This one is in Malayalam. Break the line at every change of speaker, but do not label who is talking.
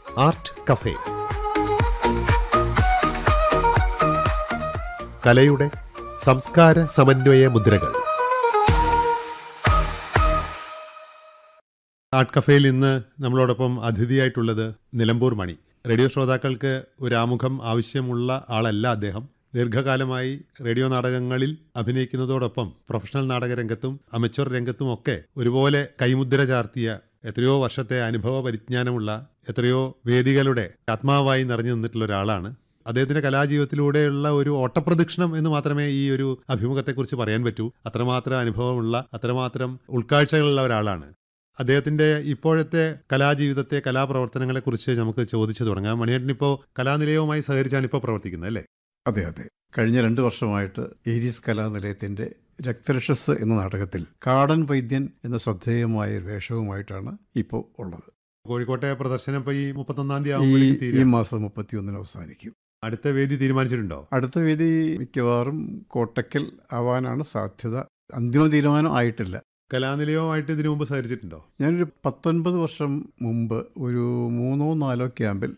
ആർട്ട് കഫേ കലയുടെ സംസ്കാര സമന്വയ മുദ്രകൾ ആർട്ട് കഫേയിൽ ഇന്ന് നമ്മളോടൊപ്പം അതിഥിയായിട്ടുള്ളത് നിലമ്പൂർ മണി റേഡിയോ ശ്രോതാക്കൾക്ക് ഒരു ആമുഖം ആവശ്യമുള്ള ആളല്ല അദ്ദേഹം ദീർഘകാലമായി റേഡിയോ നാടകങ്ങളിൽ അഭിനയിക്കുന്നതോടൊപ്പം പ്രൊഫഷണൽ നാടക രംഗത്തും അമച്വർ രംഗത്തും ഒക്കെ ഒരുപോലെ കൈമുദ്ര ചാർത്തിയ എത്രയോ വർഷത്തെ അനുഭവ പരിജ്ഞാനമുള്ള എത്രയോ വേദികളുടെ ആത്മാവായി നിറഞ്ഞു നിന്നിട്ടുള്ള ഒരാളാണ് അദ്ദേഹത്തിന്റെ കലാജീവിതത്തിലൂടെയുള്ള ഒരു ഓട്ടപ്രദക്ഷിണം എന്ന് മാത്രമേ ഈ ഒരു അഭിമുഖത്തെക്കുറിച്ച് പറയാൻ പറ്റൂ അത്രമാത്രം അനുഭവമുള്ള അത്രമാത്രം ഉൾക്കാഴ്ചകളുള്ള ഒരാളാണ് അദ്ദേഹത്തിന്റെ ഇപ്പോഴത്തെ കലാജീവിതത്തെ കലാപ്രവർത്തനങ്ങളെക്കുറിച്ച് നമുക്ക് ചോദിച്ചു തുടങ്ങാം മണിയേട്ടൻ ഇപ്പോൾ കലാനിലയവുമായി സഹകരിച്ചാണ് ഇപ്പോൾ പ്രവർത്തിക്കുന്നത് അല്ലേ
അതെ അതെ കഴിഞ്ഞ രണ്ട് വർഷമായിട്ട് ഏരീസ് കലാനിലയത്തിന്റെ രക്തരക്ഷസ് എന്ന നാടകത്തിൽ കാടൻ വൈദ്യൻ എന്ന ശ്രദ്ധേയമായ ഒരു വേഷവുമായിട്ടാണ് ഇപ്പോൾ ഉള്ളത്
കോഴിക്കോട്ടെ പ്രദർശനം ഇപ്പോൾ ഈ മുപ്പത്തൊന്നാം തീയതി
ഈ
ആകുമ്പോഴേക്കും
ഈ
തീരും
മാസം മുപ്പത്തിയൊന്നിന് അവസാനിക്കും
അടുത്ത വേദി തീരുമാനിച്ചിട്ടുണ്ടോ
അടുത്ത വേദി മിക്കവാറും കോട്ടക്കൽ ആവാനാണ് സാധ്യത അന്തിമ തീരുമാനം ആയിട്ടില്ല
കലാനിലയവുമായിട്ട് ഇതിനു മുമ്പ് സഹകരിച്ചിട്ടുണ്ടോ
ഞാനൊരു പത്തൊൻപത് വർഷം മുമ്പ് ഒരു മൂന്നോ നാലോ ക്യാമ്പിൽ